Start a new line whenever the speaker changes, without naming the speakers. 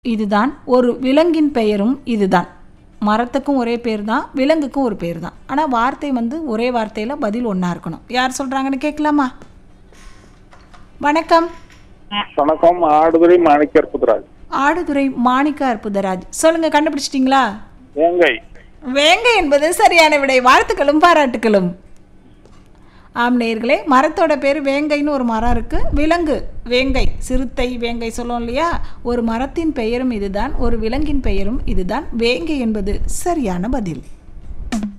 இதுதான் ஒரு விலங்கின் பெயரும் இதுதான் மரத்துக்கும் ஒரே பேர் தான் விலங்குக்கும் ஒரு பேர் தான் ஆனால் வார்த்தை வந்து ஒரே வார்த்தையில் பதில் ஒன்றா இருக்கணும் யார் சொல்கிறாங்கன்னு கேட்கலாமா வணக்கம்
வணக்கம் ஆடுதுறை மாணிக்கர் புதுராஜ்
ஆடுதுறை மாணிக்க அற்புதராஜ் சொல்லுங்க கண்டுபிடிச்சிட்டிங்களா
வேங்கை
வேங்கை என்பது சரியான விடை வாழ்த்துக்களும் பாராட்டுக்களும் ஆம் நேயர்களே மரத்தோட பேர் வேங்கைன்னு ஒரு மரம் இருக்கு விலங்கு வேங்கை சிறுத்தை வேங்கை சொல்லுவோம் இல்லையா ஒரு மரத்தின் பெயரும் இதுதான் ஒரு விலங்கின் பெயரும் இதுதான் வேங்கை என்பது சரியான பதில்